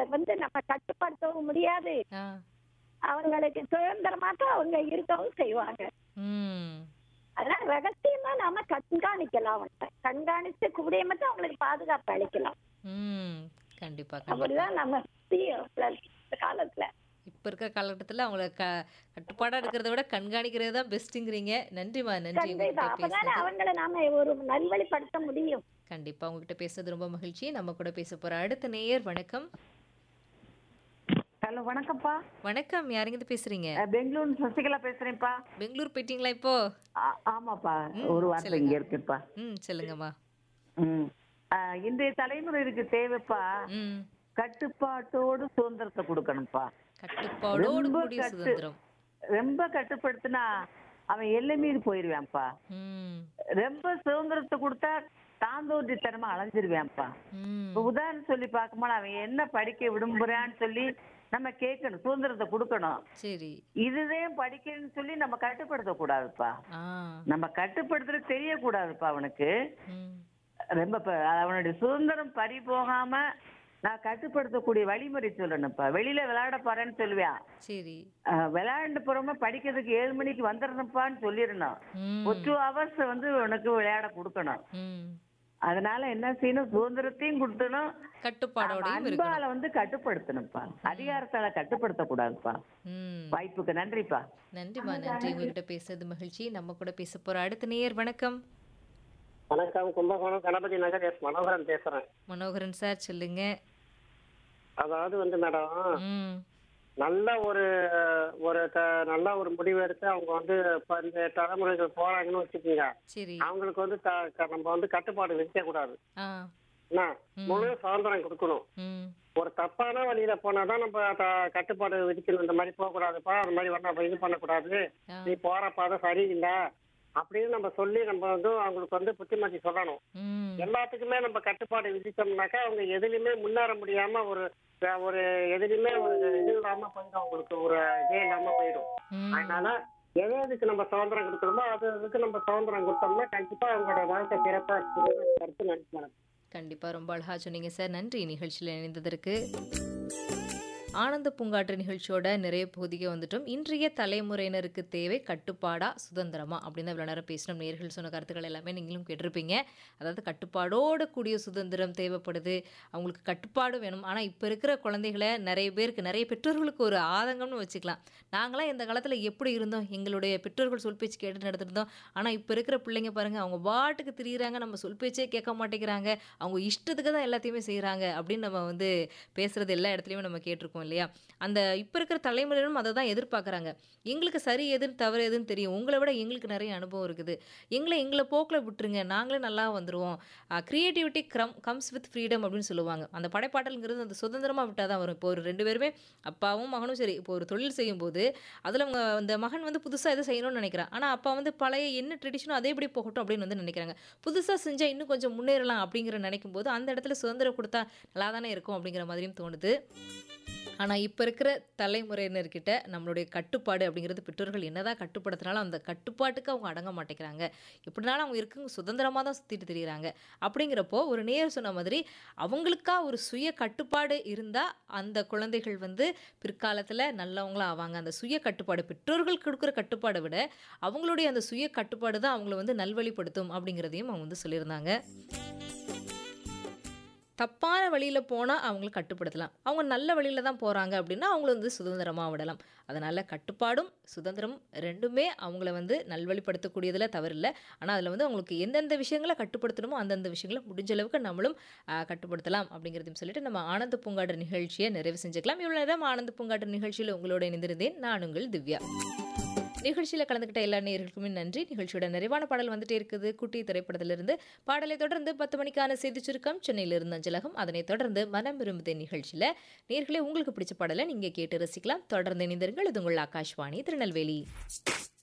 வந்து நம்ம கட்டுப்படுத்தவும் முடியாது ஆ அவங்களுக்கு சுதந்திரமாக அவங்க இருக்கவும் செய்வாங்க ம் அதனால ரகசியமா நாம கண்காணிக்கலாம் அவங்களை கண்காணிச்சு கூடிய மட்டும் அவங்களுக்கு பாதுகாப்பு அளிக்கலாம் ம் கண்டிப்பா கண்டிப்பா அப்படிதான் நம்ம செய்யும் plus இந்த காலத்துல இப்ப இருக்க காலகட்டத்துல அவங்கள க கட்டுப்பாடா இருக்கிறத விட கண்காணிக்கிறது தான் பெஸ்ட்டுங்கிறீங்க நன்றிமா நன்றி கண்டிப்பா உங்ககிட்ட அப்பதானே பேசுனது அவங்கள நாம ஒரு நல்வழிப்படுத்த முடியும் கண்டிப்பா உங்ககிட்ட பேசுறது ரொம்ப மகிழ்ச்சி நம்ம கூட பேச போற அடுத்த நேயர் வணக்கம் ஹலோ வணக்கம்ப்பா வணக்கம் யாருங்கிட்ட பேசுறீங்க அஹ் பெங்களூர் சசிகலா பேசுறேன்ப்பா பெங்களூர் போயிட்டீங்களா இப்போ ஆ- ஆமாப்பா ம், ஒரு வார்த்தை சொல்லுங்க. இங்க இருக்குப்பா ம் சொல்லுங்கம்மா ம் அஹ் இன்றைய தலைமுறைக்கு தேவைப்பா ம் கட்டுப்பாட்டோடு சுதந்திரத்தை கொடுக்கணும்ப்பா கட்டுப்பாடோடு ரொம்ப கூடிய கட்டு- சுதந்திரம் ரொம்ப கட்டுப்படுத்தினா அவன் எல்லை மீறி போயிருவான்ப்பா ம் ரொம்ப சுதந்திரத்தை கொடுத்தா தாந்தோன்றித்தனமா அலைஞ்சிருவான்ப்பா ம் இப்ப உதாரணம் சொல்லி பார்க்கும்போது அவன் என்ன படிக்க விரும்புறான்னு சொல்லி நம்ம கேட்கணும் சுதந்திரத்தை கொடுக்கணும் சரி இதுதான் படிக்கணும்னு சொல்லி நம்ம கட்டுப்படுத்த கூடாதுப்பா ஆ நம்ம கட்டுப்படுத்துறது தெரியக்கூடாதுப்பா அவனுக்கு ம் ரொம்ப ப- அவனுடைய சுதந்திரம் பறி போகாம நான் கட்டுப்படுத்தக்கூடிய வழிமுறை சொல்லணும்ப்பா வெளியில விளையாட போறேன்னு சொல்லுவேன் சரி அஹ் விளையாண்டு போறோமா படிக்கிறதுக்கு ஏழு மணிக்கு வந்துடணும்ப்பான்னு சொல்லிடணும் ம் ஒரு டூ ஹவர்ஸ் வந்து உனக்கு விளையாட கொடுக்கணும் ம் அதனால என்ன செய்யணும் சுதந்திரத்தையும் கொடுக்கணும் கட்டுப்பாடோடையும் இருக்கணும் அன்பால வந்து கட்டுப்படுத்தணும்ப்பா அதிகாரத்தால கட்டுப்படுத்த கூடாதுப்பா ம் வாய்ப்புக்கு நன்றிப்பா நன்றிம்மா நன்றி உங்ககிட்ட பேசுறது மகிழ்ச்சி நம்ம கூட பேச போற அடுத்த நேயர் வணக்கம் வணக்கம் கும்பகோணம் கணபதி நகர் எஸ் மனோகரன் பேசுறேன் மனோகரன் சார் சொல்லுங்க அதாவது வந்து மேடம் ம் நல்ல ஒரு ஒரு த- நல்ல ஒரு முடிவு எடுத்து அவங்க வந்து இப்ப இந்த தலைமுறைகள் போறாங்கன்னு வச்சுக்கோங்க சரி அவங்களுக்கு வந்து த- க- நம்ம வந்து கட்டுப்பாடு விதிக்க கூடாது ஆ என்ன முழு சுதந்திரம் கொடுக்கணும் ம் ஒரு தப்பான வழியில போனாதான் நம்ம த- கட்டுப்பாடு விதிக்கணும் இந்த மாதிரி போக கூடாதுப்பா அந்த மாதிரி வரணும் அப்ப இது பண்ணக்கூடாது ஆ. நீ போற பாதை சரியில்லை அப்படின்னு நம்ம சொல்லி நம்ம வந்து அவங்களுக்கு வந்து புத்திமதி சொல்லணும் ம் எல்லாத்துக்குமே நம்ம கட்டுப்பாடு விதிச்சோம்னாக்கா அவங்க எதுலையுமே முன்னேற முடியாம ஒரு ஒரு எதுலையுமே ஒரு இது இல்லாம போயிடும் அவங்களுக்கு ஒரு இதே இல்லாம போயிடும் ம் அதனால எது எதுக்கு நம்ம சுதந்திரம் கொடுக்கணுமோ அது அதுக்கு நம்ம சுதந்திரம் கொடுத்தோம்னா கண்டிப்பா அவங்களோட வாழ்க்கை சிறப்பா இருக்குன்னு கருத்து நினைக்கிறேன் கண்டிப்பா ரொம்ப அழகா சொன்னீங்க சார் நன்றி நிகழ்ச்சியில் இணைந்ததற்கு ஆனந்த பூங்காற்று நிகழ்ச்சியோட நிறைய பகுதிக்கு வந்துட்டோம் இன்றைய தலைமுறையினருக்கு தேவை கட்டுப்பாடா சுதந்திரமா அப்படின்னு இவ்வளோ நேரம் பேசணும் நேர்கள் சொன்ன கருத்துக்கள் எல்லாமே நீங்களும் கேட்டிருப்பீங்க அதாவது கட்டுப்பாடோட கூடிய சுதந்திரம் தேவைப்படுது அவங்களுக்கு கட்டுப்பாடு வேணும் ஆனால் இப்போ இருக்கிற குழந்தைகளை நிறைய பேருக்கு நிறைய பெற்றோர்களுக்கு ஒரு ஆதங்கம்னு வச்சுக்கலாம் நாங்களாம் இந்த காலத்தில் எப்படி இருந்தோம் எங்களுடைய பெற்றோர்கள் சொல் பேச்சு கேட்டு நடத்திருந்தோம் ஆனால் இப்போ இருக்கிற பிள்ளைங்க பாருங்க அவங்க பாட்டுக்கு திரியிறாங்க நம்ம சொல் பேச்சே கேட்க மாட்டேங்கிறாங்க அவங்க இஷ்டத்துக்கு தான் எல்லாத்தையுமே செய்கிறாங்க அப்படின்னு நம்ம வந்து பேசுறது எல்லா இடத்துலையுமே நம்ம கேட்டிருக்கோம் இல்லையா அந்த இப்போ இருக்கிற தலைமுறையினரும் அதை தான் எதிர்பார்க்குறாங்க எங்களுக்கு சரி எதுன்னு தவறு எதுன்னு தெரியும் உங்களை விட எங்களுக்கு நிறைய அனுபவம் இருக்குது எங்களை எங்களை போக்கில் விட்டுருங்க நாங்களே நல்லா வந்துடுவோம் க்ரியேட்டிவிட்டி க்ரம் கம்ஸ் வித் ஃப்ரீடம் அப்படின்னு சொல்லுவாங்க அந்த படைப்பாட்டல்ங்கிறது அந்த சுதந்திரமாக விட்டால் தான் வரும் இப்போ ஒரு ரெண்டு பேருமே அப்பாவும் மகனும் சரி இப்போ ஒரு தொழில் செய்யும்போது அதில் அவங்க அந்த மகன் வந்து புதுசாக எதை செய்யணும்னு நினைக்கிறான் ஆனால் அப்பா வந்து பழைய என்ன ட்ரெடிஷனோ அதே இப்படி போகட்டும் அப்படின்னு வந்து நினைக்கிறாங்க புதுசாக செஞ்சால் இன்னும் கொஞ்சம் முன்னேறலாம் அப்படிங்கிற நினைக்கும் போது அந்த இடத்துல சுதந்திரம் கொடுத்தா நல்லா தானே இருக்கும் அப்படிங்கிற மாதிரியும் தோணுது ஆனால் இப்போ இருக்கிற தலைமுறையினர்கிட்ட நம்மளுடைய கட்டுப்பாடு அப்படிங்கிறது பெற்றோர்கள் என்னதான் கட்டுப்படுத்தினாலும் அந்த கட்டுப்பாட்டுக்கு அவங்க அடங்க மாட்டேங்கிறாங்க எப்படினாலும் அவங்க இருக்குங்க சுதந்திரமாக தான் சுற்றிட்டு திரியிறாங்க அப்படிங்கிறப்போ ஒரு நேர் சொன்ன மாதிரி அவங்களுக்கா ஒரு சுய கட்டுப்பாடு இருந்தால் அந்த குழந்தைகள் வந்து பிற்காலத்தில் நல்லவங்களா ஆவாங்க அந்த சுய கட்டுப்பாடு பெற்றோர்கள் கொடுக்குற கட்டுப்பாடை விட அவங்களுடைய அந்த சுய கட்டுப்பாடு தான் அவங்கள வந்து நல்வழிப்படுத்தும் அப்படிங்கிறதையும் அவங்க வந்து சொல்லியிருந்தாங்க தப்பான வழியில் போனால் அவங்கள கட்டுப்படுத்தலாம் அவங்க நல்ல வழியில் தான் போகிறாங்க அப்படின்னா அவங்கள வந்து சுதந்திரமாக விடலாம் அதனால் கட்டுப்பாடும் சுதந்திரம் ரெண்டுமே அவங்கள வந்து நல்வழிப்படுத்தக்கூடியதில் தவறில்லை ஆனால் அதில் வந்து அவங்களுக்கு எந்தெந்த விஷயங்களை கட்டுப்படுத்தணுமோ அந்தந்த விஷயங்களை முடிஞ்ச அளவுக்கு நம்மளும் ஆ, கட்டுப்படுத்தலாம் அப்படிங்கிறதையும் சொல்லிட்டு நம்ம ஆனந்த பூங்காட்டு நிகழ்ச்சியை நிறைவு செஞ்சுக்கலாம் இவ்வளோ நேரம் ஆனந்த பூங்காட்டு நிகழ்ச்சியில் உங்களோட இணைந்திருந்தேன் நான் உங்கள் திவ்யா நிகழ்ச்சியில் கலந்துக்கிட்ட எல்லா நேயர்களுக்குமே நன்றி நிகழ்ச்சியோட நிறைவான பாடல் வந்துட்டே இருக்குது குட்டி திரைப்படத்திலிருந்து பாடலை தொடர்ந்து பத்து மணிக்கான செய்தி சுருக்கம் சென்னையிலிருந்து அஞ்சலகம் அதனைத் தொடர்ந்து மனம் விரும்புதே நிகழ்ச்சியில் நேர்களே உங்களுக்கு பிடிச்ச பாடலை நீங்கள் கேட்டு ரசிக்கலாம் தொடர்ந்து இணைந்திருங்கள் இது உங்கள் ஆகாஷ்வாணி திருநெல்வேலி